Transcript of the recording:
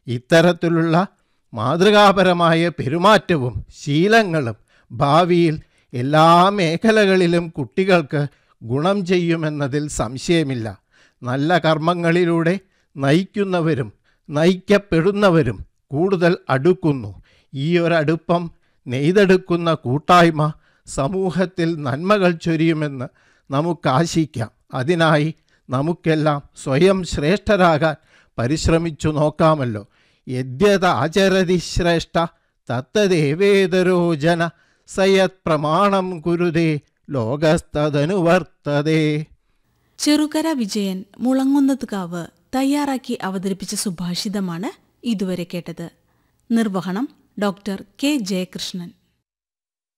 ഇത്തരത്തിലുള്ള മാതൃകാപരമായ പെരുമാറ്റവും ശീലങ്ങളും ഭാവിയിൽ എല്ലാ മേഖലകളിലും കുട്ടികൾക്ക് ഗുണം ചെയ്യുമെന്നതിൽ സംശയമില്ല നല്ല കർമ്മങ്ങളിലൂടെ നയിക്കുന്നവരും നയിക്കപ്പെടുന്നവരും കൂടുതൽ അടുക്കുന്നു ഈ ഒരടുപ്പം നെയ്തെടുക്കുന്ന കൂട്ടായ്മ സമൂഹത്തിൽ നന്മകൾ ചൊരിയുമെന്ന് നമുക്കാശിക്കാം അതിനായി നമുക്കെല്ലാം സ്വയം ശ്രേഷ്ഠരാകാൻ പരിശ്രമിച്ചു നോക്കാമല്ലോ യദ്യത ആചരതി ശ്രേഷ്ഠ തത്തദേവേതരോ ജന സയത് പ്രമാണം കുരുതേ ലോകസ്തനുവർത്തതേ ചെറുകര വിജയൻ മുളങ്ങുന്നത്കാവ് തയ്യാറാക്കി അവതരിപ്പിച്ച സുഭാഷിതമാണ് ഇതുവരെ കേട്ടത് നിർവഹണം ഡോക്ടർ കെ ജയകൃഷ്ണൻ